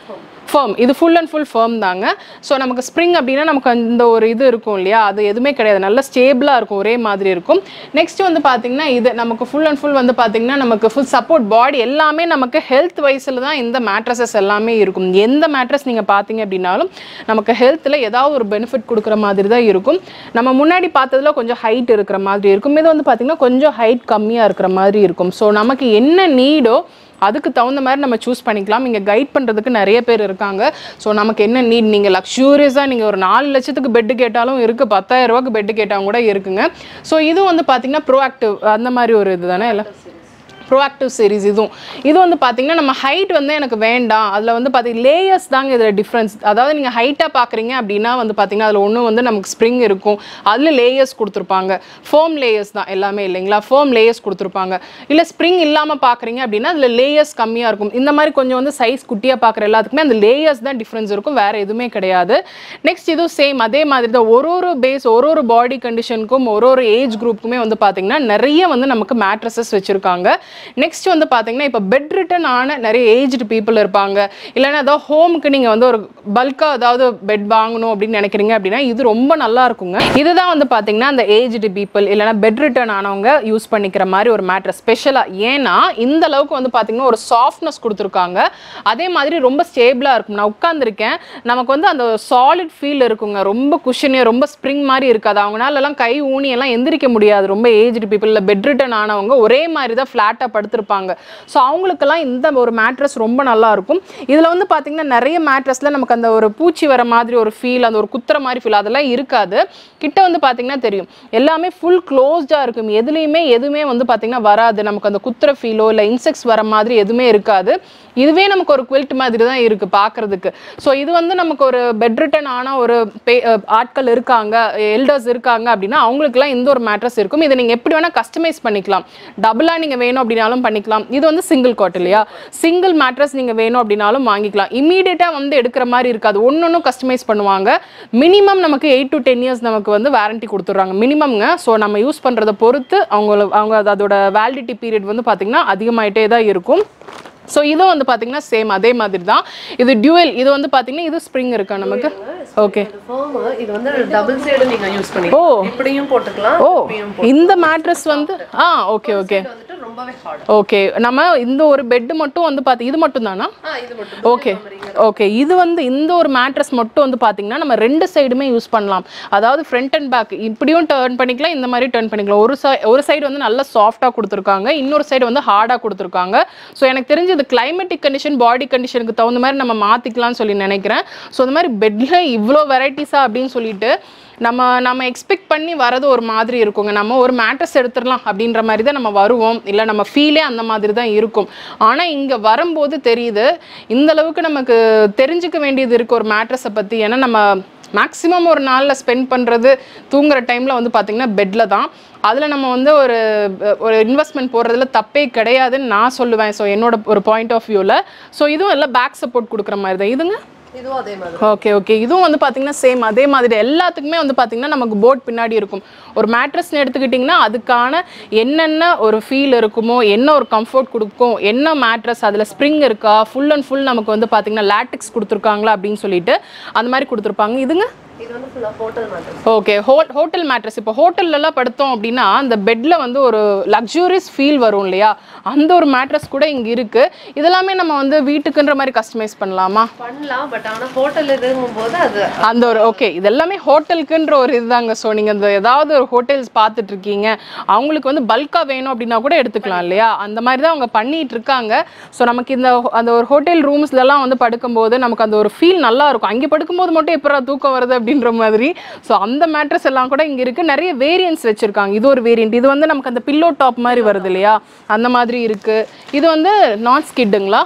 ஃபர்ம் இது ஃபுல் அண்ட் ஃபுல் ஃபர்ம் தாங்க ஸோ நமக்கு ஸ்ப்ரிங் அப்படின்னா நமக்கு அந்த ஒரு இது இருக்கும் இல்லையா அது எதுவுமே கிடையாது நல்ல ஸ்டேபிளாக இருக்கும் ஒரே மாதிரி இருக்கும் நெக்ஸ்ட் வந்து பார்த்தீங்கன்னா இது நமக்கு ஃபுல் அண்ட் ஃபுல் வந்து பார்த்தீங்கன்னா நமக்கு ஃபுல் சப்போர்ட் பாடி எல்லாமே நமக்கு ஹெல்த் வைஸில் தான் இந்த மேட்ரஸஸ் எல்லாமே இருக்கும் எந்த மேட்ரஸ் நீங்கள் பார்த்தீங்க அப்படின்னாலும் நமக்கு ஹெல்த்தில் ஏதாவது ஒரு பெனிஃபிட் கொடுக்குற மாதிரி தான் இருக்கும் நம்ம முன்னாடி பார்த்ததுல கொஞ்சம் ஹைட் இருக்கிற மாதிரி இருக்கும் இது வந்து பார்த்தீங்கன்னா கொஞ்சம் ஹைட் கம்மியாக இருக்கிற மாதிரி இருக்கும் ஸோ நமக்கு என்ன நீடோ அதுக்கு தகுந்த மாதிரி நம்ம சூஸ் பண்ணிக்கலாம் இங்கே கைட் பண்ணுறதுக்கு நிறைய பேர் இருக்காங்க ஸோ நமக்கு என்ன நீட் நீங்கள் லக்ஸூரியஸாக நீங்கள் ஒரு நாலு லட்சத்துக்கு பெட்டு கேட்டாலும் இருக்குது பத்தாயிரம் ரூபாய்க்கு பெட்டு கேட்டாலும் கூட இருக்குங்க ஸோ இது வந்து பார்த்தீங்கன்னா ப்ரோஆக்டிவ் அந்த மாதிரி ஒரு இது தானே இல்லை ப்ரோஆக்டிவ் சீரிஸ் இதுவும் இது வந்து பார்த்தீங்கன்னா நம்ம ஹைட் வந்து எனக்கு வேண்டாம் அதில் வந்து பார்த்தீங்கன்னா லேயர்ஸ் தாங்க இதில் டிஃப்ரென்ஸ் அதாவது நீங்கள் ஹைட்டாக பார்க்குறீங்க அப்படின்னா வந்து பார்த்தீங்கன்னா அதில் ஒன்று வந்து நமக்கு ஸ்ப்ரிங் இருக்கும் அதில் லேயர்ஸ் கொடுத்துருப்பாங்க ஃபோம் லேயர்ஸ் தான் எல்லாமே இல்லைங்களா ஃபோம் லேயர்ஸ் கொடுத்துருப்பாங்க இல்லை ஸ்ப்ரிங் இல்லாமல் பார்க்குறீங்க அப்படின்னா அதில் லேயர்ஸ் கம்மியாக இருக்கும் இந்த மாதிரி கொஞ்சம் வந்து சைஸ் குட்டியாக பார்க்குற எல்லாத்துக்குமே அந்த லேயர்ஸ் தான் டிஃப்ரென்ஸ் இருக்கும் வேறு எதுவுமே கிடையாது நெக்ஸ்ட் இதுவும் சேம் அதே மாதிரி தான் ஒரு ஒரு பேஸ் ஒரு ஒரு பாடி கண்டிஷனுக்கும் ஒரு ஒரு ஏஜ் குரூப்புக்குமே வந்து பார்த்தீங்கன்னா நிறைய வந்து நமக்கு மேட்ரஸஸ் வச்சுருக்காங்க நெக்ஸ்ட் வந்து பார்த்தீங்கன்னா இப்போ பெட் ரிட்டன் ஆன நிறைய ஏஜ்டு பீப்புள் இருப்பாங்க இல்லைன்னா ஏதாவது ஹோமுக்கு நீங்கள் வந்து ஒரு பல்காக ஏதாவது பெட் வாங்கணும் அப்படின்னு நினைக்கிறீங்க அப்படின்னா இது ரொம்ப நல்லா இருக்குங்க இதுதான் வந்து பார்த்தீங்கன்னா அந்த ஏஜ்டு பீப்புள் இல்லைன்னா பெட் ரிட்டன் ஆனவங்க யூஸ் பண்ணிக்கிற மாதிரி ஒரு மேட்ரஸ் ஸ்பெஷலாக ஏன்னா இந்த அளவுக்கு வந்து பார்த்தீங்கன்னா ஒரு சாஃப்ட்னஸ் கொடுத்துருக்காங்க அதே மாதிரி ரொம்ப ஸ்டேபிளாக இருக்கும் நான் உட்காந்துருக்கேன் நமக்கு வந்து அந்த சாலிட் ஃபீல் இருக்குங்க ரொம்ப குஷனியாக ரொம்ப ஸ்ப்ரிங் மாதிரி இருக்காது அவங்களாலலாம் கை ஊனி எல்லாம் எந்திரிக்க முடியாது ரொம்ப ஏஜ்டு பீப்புள் இல்லை பெட் ரிட்டன் ஆனவங்க ஒரே மாதிரி தான் ஃப்ளாட்டாக படுத்திருப்பாங்க ஸோ அவங்களுக்கெல்லாம் இந்த ஒரு மேட்ரஸ் ரொம்ப நல்லா இருக்கும் இதில் வந்து பார்த்தீங்கன்னா நிறைய மேட்ரஸில் நமக்கு அந்த ஒரு பூச்சி வர மாதிரி ஒரு ஃபீல் அந்த ஒரு குத்துற மாதிரி ஃபீல் அதெல்லாம் இருக்காது கிட்ட வந்து பார்த்தீங்கன்னா தெரியும் எல்லாமே ஃபுல் க்ளோஸ்டாக இருக்கும் எதுலேயுமே எதுவுமே வந்து பார்த்தீங்கன்னா வராது நமக்கு அந்த குத்துற ஃபீலோ இல்லை இன்செக்ட்ஸ் வர மாதிரி எதுவுமே இருக்காது இதுவே நமக்கு ஒரு குவில்ட் மாதிரி தான் இருக்குது பார்க்குறதுக்கு ஸோ இது வந்து நமக்கு ஒரு பெட் ரிட்டன் ஆன ஒரு பே அஹ் ஆட்கள் இருக்காங்க எல்டர்ஸ் இருக்காங்க அப்படின்னா அவங்களுக்குலாம் இந்த ஒரு மேட்ரஸ் இருக்கும் இதை நீங்கள் எப்படி வேணால் கஸ்டமைஸ் பண்ணிக்கலாம் டபுளாக நீங்கள் வேணும் அப்படின்னாலும் பண்ணிக்கலாம் இது வந்து சிங்கிள் காட் இல்லையா சிங்கிள் மேட்ரஸ் நீங்கள் வேணும் அப்படின்னாலும் வாங்கிக்கலாம் இமீடியட்டாக வந்து எடுக்கிற மாதிரி இருக்காது ஒன்று ஒன்றும் கஸ்டமைஸ் பண்ணுவாங்க மினிமம் நமக்கு எயிட் டு டென் இயர்ஸ் நமக்கு வந்து வாரண்டி கொடுத்துட்றாங்க மினிமம்ங்க ஸோ நம்ம யூஸ் பண்ணுறதை பொறுத்து அவங்க அவங்க அதோட வேலிடிட்டி பீரியட் வந்து பார்த்திங்கன்னா அதிகமாயிட்டே தான் இருக்கும் ஸோ இதுவும் வந்து பார்த்தீங்கன்னா சேம் அதே மாதிரி தான் இது டியூவல் இது வந்து பார்த்தீங்கன்னா இது ஸ்ப்ரிங் இருக்கா நமக்கு ஓகே இது firm, இது வந்து டபுள் சைடு நீங்க யூஸ் ஓ. பண்ணிக்கலாம் இப்படியும் போட்டுக்கலாம் ஓ இப்படியும் இந்த மேட்ரஸ் வந்து ஆ ஓகே ஓகே இது வந்துட்டு ரொம்பவே ஹார்ட் ஓகே நம்ம இந்த ஒரு பெட் மட்டும் வந்து பார்த்து இது மட்டும் தானா ஆ இது மட்டும் ஓகே ஓகே இது வந்து இந்த ஒரு மேட்ரஸ் மட்டும் வந்து பார்த்தீங்கன்னா நம்ம ரெண்டு சைடுமே யூஸ் பண்ணலாம் அதாவது ஃப்ரண்ட் அண்ட் பேக் இப்படியும் டர்ன் பண்ணிக்கலாம் இந்த மாதிரி டர்ன் பண்ணிக்கலாம் ஒரு சை ஒரு சைடு வந்து நல்லா சாஃப்டாக கொடுத்துருக்காங்க இன்னொரு சைடு வந்து ஹார்டாக கொடுத்துருக்காங்க ஸோ எனக்கு தெரிஞ்சு இது கிளைமேட்டிக் கண்டிஷன் பாடி கண்டிஷனுக்கு தகுந்த மாதிரி நம்ம மாற்றிக்கலாம்னு சொல்லி நினைக்கிறேன் ஸோ இந்த மாதிரி பெட்டில் இவ்வளோ வெரைட்டிஸா அப்படின்னு சொல்லிட்டு நம்ம நம்ம எக்ஸ்பெக்ட் பண்ணி வரது ஒரு மாதிரி இருக்குங்க நம்ம ஒரு மேட்ரஸ் எடுத்துடலாம் அப்படின்ற மாதிரி தான் நம்ம வருவோம் இல்லை நம்ம ஃபீலே அந்த மாதிரி தான் இருக்கும் ஆனால் இங்கே வரும்போது தெரியுது இந்த அளவுக்கு நமக்கு தெரிஞ்சுக்க வேண்டியது இருக்குது ஒரு மேட்ரஸை பற்றி ஏன்னா நம்ம மேக்ஸிமம் ஒரு நாளில் ஸ்பெண்ட் பண்ணுறது தூங்குற டைமில் வந்து பார்த்திங்கன்னா பெட்டில் தான் அதில் நம்ம வந்து ஒரு ஒரு இன்வெஸ்ட்மெண்ட் போடுறதுல தப்பே கிடையாதுன்னு நான் சொல்லுவேன் ஸோ என்னோட ஒரு பாயிண்ட் ஆஃப் வியூவில் ஸோ இதுவும் எல்லாம் பேக் சப்போர்ட் கொடுக்குற மாதிரி தான் இதுங்க இதுவும் அதே மாதிரி ஓகே ஓகே இதுவும் வந்து பார்த்தீங்கன்னா சேம் அதே மாதிரி எல்லாத்துக்குமே வந்து பார்த்தீங்கன்னா நமக்கு போர்ட் பின்னாடி இருக்கும் ஒரு மேட்ரஸ்னு எடுத்துக்கிட்டிங்கன்னா அதுக்கான என்னென்ன ஒரு ஃபீல் இருக்குமோ என்ன ஒரு கம்ஃபர்ட் கொடுக்கும் என்ன மேட்ரஸ் அதில் ஸ்ப்ரிங் இருக்கா ஃபுல் அண்ட் ஃபுல் நமக்கு வந்து பார்த்தீங்கன்னா லேட்டிக்ஸ் கொடுத்துருக்காங்களா அப்படின்னு சொல்லிட்டு அந்த மாதிரி கொடுத்துருப்பாங்க இதுங்க இது வந்து ஃபுல்லா ஹோட்டல் மாதிரி ஓகே ஹோ ஹோட்டல் மேட்ரஸ் இப்போ ஹோட்டல்லலாம் படுத்தோம் அப்படின்னா அந்த பெட்டில் வந்து ஒரு லக்ஸூரியஸ் ஃபீல் வரும் இல்லையா அந்த ஒரு மேட்ரஸ் கூட இங்கே இருக்குது இதெல்லாமே நம்ம வந்து வீட்டுக்குன்ற மாதிரி கஸ்டமைஸ் பண்ணலாமா பண்ணலாம் பட் ஆனா ஹோட்டல் இதுங்கும் போது அது அந்த ஒரு ஓகே இதெல்லாமே ஹோட்டலுக்குன்ற ஒரு இதுதாங்க ஸோ நீங்கள் இந்த ஏதாவது ஒரு ஹோட்டல்ஸ் பார்த்துட்டு இருக்கீங்க அவங்களுக்கு வந்து பல்காக வேணும் அப்படின்னா கூட எடுத்துக்கலாம் இல்லையா அந்த மாதிரி தான் அவங்க பண்ணிட்டு இருக்காங்க ஸோ நமக்கு இந்த ho- அந்த ஒரு ஹோட்டல் ரூம்ஸ்லலாம் வந்து படுக்கும்போது நமக்கு அந்த ஒரு ஃபீல் நல்லா இருக்கும் அங்கே படுக்கும்போது மட்டும் எப்படா தூக்கம் வருது அப்படின்ற மாதிரி ஸோ அந்த மேட்ரஸ் எல்லாம் கூட இங்கே இருக்குது நிறைய வேரியன்ஸ் வச்சுருக்காங்க இது ஒரு வேரியன்ட் இது வந்து நமக்கு அந்த பில்லோ டாப் மாதிரி வருது இல்லையா அந்த மாதிரி இருக்குது இது வந்து நாட் ஸ்கிட்டுங்களா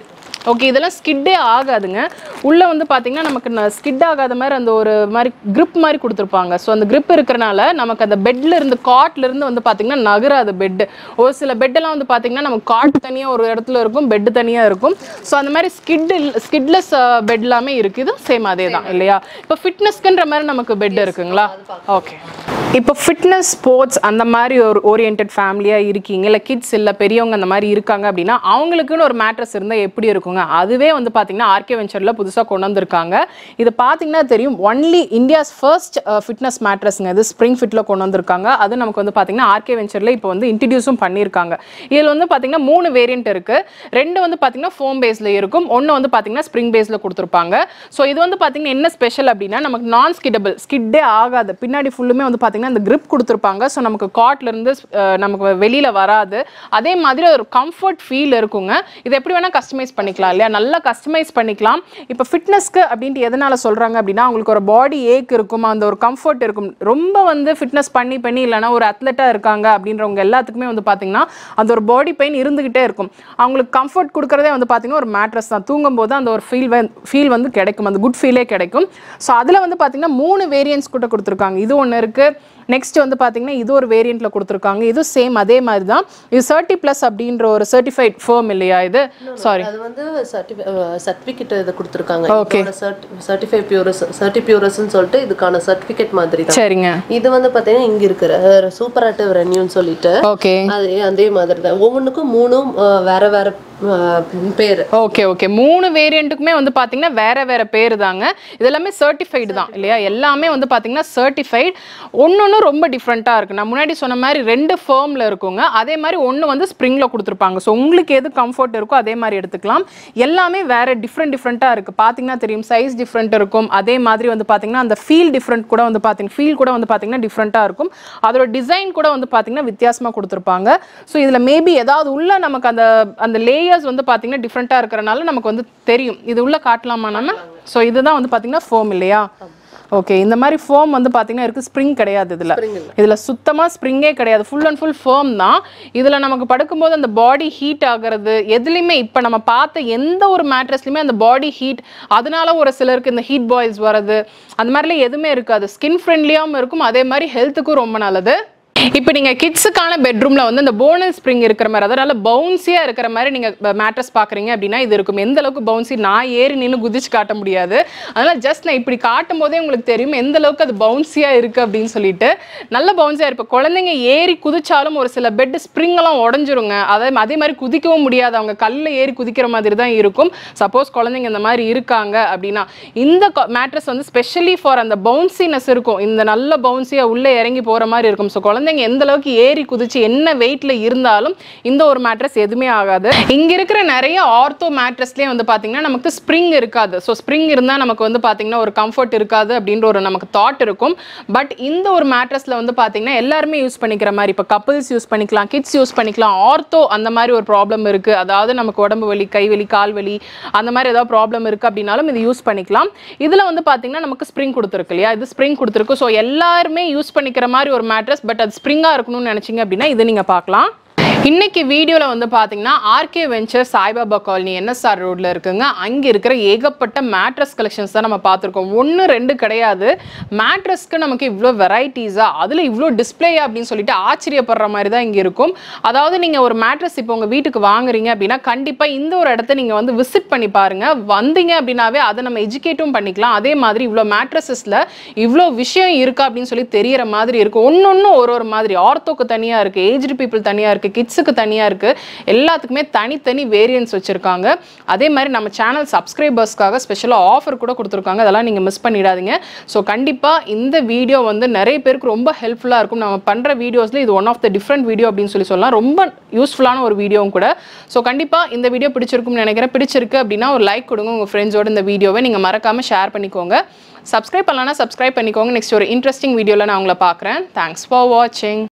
ஓகே இதெல்லாம் ஸ்கிட்டே ஆகாதுங்க உள்ளே வந்து பார்த்தீங்கன்னா நமக்கு ஸ்கிட் ஆகாத மாதிரி அந்த ஒரு மாதிரி grip மாதிரி கொடுத்துருப்பாங்க ஸோ அந்த grip இருக்கிறனால நமக்கு அந்த பெட்ல இருந்து காட்ல இருந்து வந்து பார்த்தீங்கன்னா நகராது பெட்டு ஒரு சில பெட்டெல்லாம் வந்து பார்த்தீங்கன்னா நமக்கு காட் தனியாக ஒரு இடத்துல இருக்கும் பெட்டு தனியாக இருக்கும் ஸோ அந்த மாதிரி ஸ்கிட் ஸ்கிட்லெஸ் பெட் எல்லாமே இருக்குது சேம் அதே தான் இல்லையா இப்போ ஃபிட்னஸ்க்குன்ற மாதிரி நமக்கு பெட் இருக்குங்களா ஓகே இப்போ ஃபிட்னஸ் ஸ்போர்ட்ஸ் அந்த மாதிரி ஒரு ஓரியன்ட் ஃபேமிலியாக இருக்கீங்க இல்லை கிட்ஸ் இல்லை பெரியவங்க அந்த மாதிரி இருக்காங்க அப்படின்னா அவங்களுக்குன்னு ஒரு மேட்ரஸ் இருந்தால் எப்படி இருக்குங்க இருக்குங்க அதுவே வந்து பார்த்தீங்கன்னா ஆர்கே வெஞ்சரில் புதுசாக கொண்டு வந்திருக்காங்க இது பார்த்தீங்கன்னா தெரியும் ஒன்லி இந்தியாஸ் ஃபர்ஸ்ட் ஃபிட்னஸ் மேட்ரஸ்ங்க இது ஸ்ப்ரிங் ஃபிட்டில் கொண்டு வந்திருக்காங்க அது நமக்கு வந்து பார்த்தீங்கன்னா ஆர்கே வெஞ்சரில் இப்போ வந்து இன்ட்ரடியூஸும் பண்ணியிருக்காங்க இதில் வந்து பார்த்தீங்கன்னா மூணு வேரியன்ட் இருக்கு ரெண்டு வந்து பார்த்தீங்கன்னா ஃபோம் பேஸில் இருக்கும் ஒன்று வந்து பார்த்தீங்கன்னா ஸ்ப்ரிங் பேஸில் கொடுத்துருப்பாங்க ஸோ இது வந்து பார்த்தீங்கன்னா என்ன ஸ்பெஷல் அப்படின்னா நமக்கு நான் ஸ்கிட்டபிள் ஸ்கிட்டே ஆகாது பின்னாடி ஃபுல்லுமே வந்து பார்த்தீங்கன்னா இந்த grip கொடுத்துருப்பாங்க ஸோ நமக்கு காட்ல இருந்து அஹ், நமக்கு வெளியில வராது அதே மாதிரி ஒரு கம்ஃபர்ட் ஃபீல் இருக்குங்க இது எப்படி வேணா கஸ்டமைஸ் பண்ணிக்கலாம் இல்லையா நல்லா கஸ்டமைஸ் பண்ணிக்கலாம் இப்போ ஃபிட்னஸ்க்கு அப்படின்ட்டு எதனால சொல்றாங்க அப்படின்னா அவங்களுக்கு ஒரு பாடி ஏக் இருக்கும் அந்த ஒரு கம்ஃபர்ட் இருக்கும் ரொம்ப வந்து ஃபிட்னஸ் பண்ணி பண்ணி இல்லைன்னா ஒரு அத்லெட்டாக இருக்காங்க அப்படின்றவங்க எல்லாத்துக்குமே வந்து பார்த்தீங்கன்னா அந்த ஒரு பாடி பெயின் இருந்துகிட்டே இருக்கும் அவங்களுக்கு கம்ஃபர்ட் கொடுக்குறதே வந்து பார்த்தீங்கன்னா ஒரு மேட்ரஸ் தான் தூங்கும்போது அந்த ஒரு ஃபீல் ஃபீல் வந்து கிடைக்கும் அந்த குட் ஃபீலே கிடைக்கும் ஸோ அதில் வந்து பார்த்தீங்கன்னா மூணு வேரியன்ட்ஸ் கூட கொடுத்துருக்காங்க இது ஒன்று இருக்குது நெக்ஸ்ட் வந்து பார்த்தீங்கன்னா இது ஒரு வேரியண்ட்டில் கொடுத்துருக்காங்க இது சேம் அதே மாதிரி தான் இது சர்ட்டி ப்ளஸ் அப்படின்ற ஒரு சர்டிஃபைட் ஃபேம் இல்லையா இது சாரி அது வந்து சர்டிபிகேட் இது கொடுத்துருக்காங்க Okay. சர்டிஃபை பியூரஸ் சர்டி பியூரஸ்ன்னு சொல்லிட்டு இதுக்கான சர்டிபிகேட் மாதிரி தான் சரிங்க இது வந்து பாத்தீங்கன்னா இங்க இருக்கிற சூப்பர் ஆக்டிவ் ரெனியூன்னு சொல்லிட்டு ஓகே அது அதே மாதிரி தான் ஒவ்வொன்றுக்கும் மூணும் அஹ், வேற வேற அஹ், பேர் ஓகே ஓகே மூணு வேரியண்ட்டுக்குமே வந்து பார்த்தீங்கன்னா வேற வேற பேர் தாங்க இது எல்லாமே சர்டிஃபைடு தான் இல்லையா எல்லாமே வந்து பார்த்தீங்கன்னா சர்டிஃபைடு ஒன்று ரொம்ப டிஃப்ரெண்ட்டாக இருக்குது நான் முன்னாடி சொன்ன மாதிரி ரெண்டு ஃபேர்மில் இருக்குங்க அதே மாதிரி ஒன்று வந்து ஸ்ப்ரிங்கில் கொடுத்துருப்பாங்க ஸோ உங்களுக்கு எது கம்ஃபர்ட் இருக்கோ அதே மாதிரி எடுத்துக்கலாம் எல்லாமே வேற டிஃப்ரெண்ட் டிஃப்ரெண்ட்டாக இருக்குது பார்த்தீங்கன்னா தெரியும் சைஸ் டிஃப்ரெண்ட் இருக்கும் அதே மாதிரி வந்து பார்த்தீங்கன்னா அந்த ஃபீல் டிஃப்ரெண்ட் கூட வந்து பார்த்தீங்கன்னா ஃபீல் கூட வந்து பார்த்தீங்கன்னா டிஃப்ரெண்ட்டாக இருக்கும் அதோட டிசைன் கூட வந்து பார்த்தீங்கன்னா வித்தியாசமாக கொடுத்துருப்பாங்க ஸோ இதில் மேபி ஏதாவது உள்ள நமக்கு அந்த அந்த லேயர்ஸ் வந்து பார்த்தீங்கன்னா டிஃப்ரெண்ட்டாக இருக்கிறனால நமக்கு வந்து தெரியும் இது உள்ள காட்டலாமா நம்ம ஸோ இதுதான் வந்து பார்த்தீங்கன்னா ஃபோம் இல்லையா ஓகே இந்த மாதிரி ஃபோம் வந்து பார்த்தீங்கன்னா இருக்குது ஸ்ப்ரிங் கிடையாது இதில் இதில் சுத்தமாக ஸ்ப்ரிங்கே கிடையாது ஃபுல் அண்ட் ஃபுல் ஃபோம் தான் இதில் நமக்கு படுக்கும்போது அந்த பாடி ஹீட் ஆகிறது எதுலேயுமே இப்போ நம்ம பார்த்த எந்த ஒரு மேட்ரஸ்லையுமே அந்த பாடி ஹீட் அதனால ஒரு சிலருக்கு இந்த ஹீட் பாய்ஸ் வர்றது அந்த மாதிரிலாம் எதுவுமே இருக்காது ஸ்கின் ஃப்ரெண்ட்லியாகவும் இருக்கும் அதே மாதிரி ஹெல்த்துக்கும் ரொம்ப நல்லது இப்போ நீங்க கிட்ஸுக்கான பெட்ரூம்ல வந்து இந்த போனஸ் ஸ்ப்ரிங் இருக்கிற மாதிரி அதனால பவுன்சியா இருக்கிற மாதிரி நீங்க மேட்ரஸ் பாக்குறீங்க அப்படின்னா இது இருக்கும் எந்த அளவுக்கு பவுன்சி நான் ஏறி நின்று குதிச்சு காட்ட முடியாது அதனால ஜஸ்ட் நான் இப்படி காட்டும் போதே உங்களுக்கு தெரியும் எந்த அளவுக்கு அது பவுன்சியா இருக்கு அப்படின்னு சொல்லிட்டு நல்ல பவுன்சியா இருப்ப குழந்தைங்க ஏறி குதிச்சாலும் ஒரு சில பெட் ஸ்ப்ரிங் எல்லாம் உடஞ்சிருங்க அதே அதே மாதிரி குதிக்கவும் முடியாது அவங்க கல்ல ஏறி குதிக்கிற மாதிரி தான் இருக்கும் சப்போஸ் குழந்தைங்க இந்த மாதிரி இருக்காங்க அப்படின்னா இந்த மேட்ரஸ் வந்து ஸ்பெஷலி ஃபார் அந்த பவுன்சினஸ் இருக்கும் இந்த நல்ல பவுன்சியா உள்ளே இறங்கி போற மாதிரி இருக்கும் ஸோ குழந்தைங்க எந்த அளவுக்கு ஏறி குதிச்சு என்ன வெயிட்ல இருந்தாலும் இந்த ஒரு மேட்ரஸ் எதுவுமே ஆகாது இங்க இருக்கிற நிறைய ஆர்த்தோ மேட்ரஸ்லேயே வந்து பாத்தீங்கன்னா நமக்கு ஸ்ப்ரிங் இருக்காது ஸோ ஸ்ப்ரிங் இருந்தா நமக்கு வந்து பாத்தீங்கன்னா ஒரு கம்ஃபர்ட் இருக்காது அப்படின்ற ஒரு நமக்கு தாட் இருக்கும் பட் இந்த ஒரு மேட்ரஸ்ல வந்து பாத்தீங்கன்னா எல்லாருமே யூஸ் பண்ணிக்கிற மாதிரி இப்போ கப்பிள்ஸ் யூஸ் பண்ணிக்கலாம் கிட்ஸ் யூஸ் பண்ணிக்கலாம் ஆர்த்தோ அந்த மாதிரி ஒரு ப்ராப்ளம் இருக்கு அதாவது நமக்கு உடம்பு வலி கை வலி கால் வலி அந்த மாதிரி ஏதாவது ப்ராப்ளம் இருக்கு அப்படின்னாலும் இது யூஸ் பண்ணிக்கலாம் இதுல வந்து பாத்தீங்கன்னா நமக்கு ஸ்ப்ரிங் கொடுத்துருக்கு இல்லையா இது ஸ்ப்ரிங் கொடுத்துருக்கு ஸோ எல்லாருமே யூஸ் பண்ணிக்கிற மாதிரி ஒரு மேட்ரஸ் பட் அது ஸ்ப்ரிங்காக இருக்கணும்னு நினைச்சீங்க அப்படின்னா இது நீங்க பார்க்கலாம் இன்னைக்கு வீடியோவில் வந்து பார்த்தீங்கன்னா RK venture Saibaba colony NSR ரோட்ல இருக்குங்க அங்கே இருக்கிற ஏகப்பட்ட மேட்ரஸ் கலெக்ஷன்ஸ் தான் நம்ம பார்த்துருக்கோம் ஒன்று ரெண்டு கிடையாது மேட்ரஸ்க்கு நமக்கு இவ்வளோ வெரைட்டிஸா அதில் இவ்வளோ டிஸ்பிளே அப்படின்னு சொல்லிட்டு ஆச்சரியப்படுற மாதிரி தான் இங்கே இருக்கும் அதாவது நீங்கள் ஒரு மேட்ரஸ் இப்போ உங்கள் வீட்டுக்கு வாங்குறீங்க அப்படின்னா கண்டிப்பாக இந்த ஒரு இடத்த நீங்கள் வந்து விசிட் பண்ணி பாருங்க வந்தீங்க அப்படின்னாவே அதை நம்ம எஜுகேட்டும் பண்ணிக்கலாம் அதே மாதிரி இவ்வளோ மேட்ரஸஸில் இவ்வளோ விஷயம் இருக்கா அப்படின்னு சொல்லி தெரியற மாதிரி இருக்கும் ஒன்று ஒரு ஒரு மாதிரி ஆர்த்தோக்கு தனியாக இருக்குது ஏஜ்டு பீப்புள் தனியாக இருக்குது கிட்ஸுக்கு தனியாக இருக்குது எல்லாத்துக்குமே தனித்தனி வேரியன்ஸ் வச்சுருக்காங்க அதே மாதிரி நம்ம சேனல் சப்ஸ்கிரைபர்ஸ்க்காக ஸ்பெஷலாக ஆஃபர் கூட கொடுத்துருக்காங்க அதெல்லாம் நீங்கள் மிஸ் பண்ணிடாதீங்க ஸோ கண்டிப்பாக இந்த வீடியோ வந்து நிறைய பேருக்கு ரொம்ப ஹெல்ப்ஃபுல்லாக இருக்கும் நம்ம பண்ணுற வீடியோஸில் இது one of the different video அப்படின்னு சொல்லி சொல்லலாம் ரொம்ப யூஸ்ஃபுல்லான ஒரு வீடியோவும் கூட ஸோ கண்டிப்பாக இந்த வீடியோ பிடிச்சிருக்கும்னு நினைக்கிறேன் பிடிச்சிருக்கு அப்படின்னா ஒரு லைக் கொடுங்க உங்கள் ஃப்ரெண்ட்ஸோட இந்த வீடியோவை நீங்கள் மறக்காமல் ஷேர் பண்ணிக்கோங்க சப்ஸ்கிரைப் பண்ணலன்னா சப்ஸ்கிரைப் பண்ணிக்கோங்க நெக்ஸ்ட் ஒரு இன்ட்ரெஸ்டிங் வீடியோவில் நான் உங்களை பார்க்குறேன் தேங்க்ஸ் ஃபார் வாட்சிங்